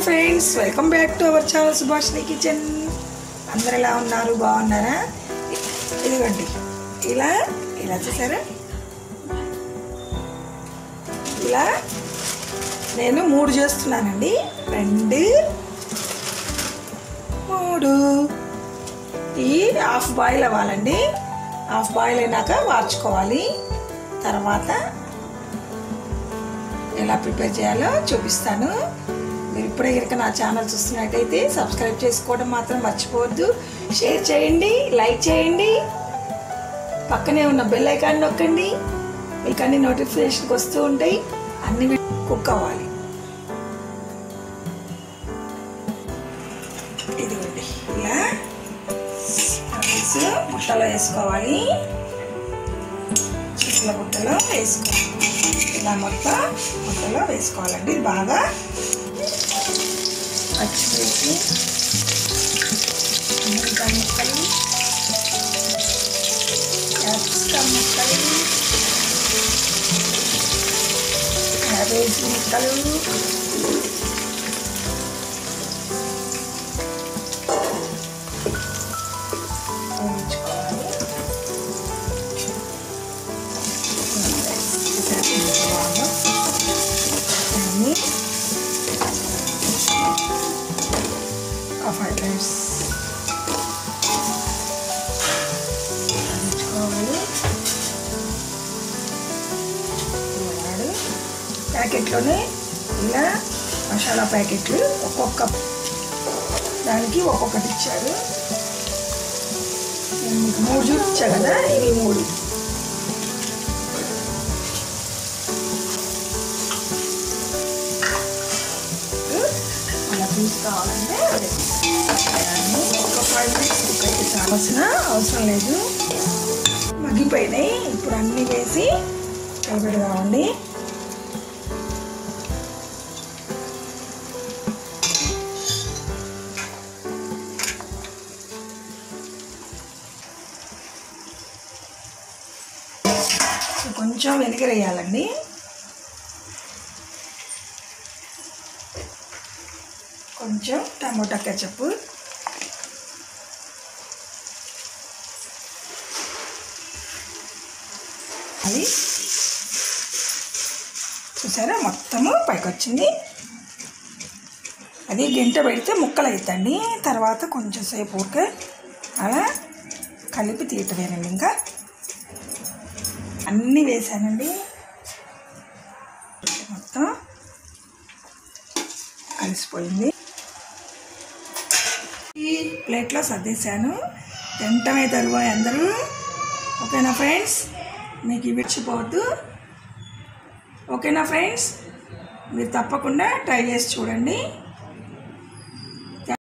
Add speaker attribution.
Speaker 1: friends welcome back to our channel Subhashini kitchen అందరు ఎలా ఉన్నారు బాగున్నారా ఇదిగోండి ఇలా ఇలా చూసారా ఇలా నేను మూడు చేస్తున్నానండి రెండు మూడు ఈ హాఫ్ బాయిల్ అవ్వాలండి హాఫ్ బాయిల్ అయినాక వార్చుకోవాలి తర్వాత ఎలా ప్రిపేర్ చేయాలో చూపిస్తాను మీరు ఇప్పుడే కనుక నా ఛానల్ చూస్తున్నట్టయితే సబ్స్క్రైబ్ చేసుకోవడం మాత్రం మర్చిపోవద్దు షేర్ చేయండి లైక్ చేయండి పక్కనే ఉన్న బెల్ ఐకాన్ నొక్కండి మీకు అన్ని నోటిఫికేషన్కి వస్తూ ఉంటాయి అన్ని కుక్ అవ్వాలి ఇదిగోండి ఇలా రైస్ బుట్టలో వేసుకోవాలి చిట్ల బుట్టలో వేసుకోవాలి ఇలా మొత్తం బుట్టలో వేసుకోవాలండి ఇది బాగా పచ్చిమిర్చి అమెరికన్ ముక్కలు క్యాప్సికమ్ ముక్కలు క్యాబేజీ ముక్కలు వేయించుకోవాలి బాగా దాన్ని ఫైవ్ టైమ్స్ వేయించుకోవాలి ఇలాడు ప్యాకెట్లోనే ఇలా మసాలా ప్యాకెట్లు ఒక్కొక్క దానికి ఒక్కొక్కటి ఇచ్చారు నేను మీకు మూడు చూపించా కదా ఇవి మూడు అలా పీస్ కావాలంటే దాన్ని ఒక ఫైవ్ మినిట్స్ కుక్ అయితే కావాల్సిన అవసరం లేదు మగ్గిపోయినాయి ఇప్పుడు అన్నీ వేసి కలపెడదామండి కొంచెం వెనిగర్ వేయాలండి కొంచెం టమోటా కెచప్ అది చూసారా మొత్తము పైకి వచ్చింది అది గింట పెడితే ముక్కలు అవుతాయండి తర్వాత కొంచెం సేపు ఊరికే అలా కలిపి తీయటమేనండి ఇంకా అన్నీ వేసానండి మొత్తం కలిసిపోయింది ఈ ప్లేట్లో సర్దేశాను తింటమే తరువాయి అందరూ ఓకేనా ఫ్రెండ్స్ మీకు ఇవి ఇచ్చిపోవద్దు ఓకేనా ఫ్రెండ్స్ మీరు తప్పకుండా ట్రై చేసి చూడండి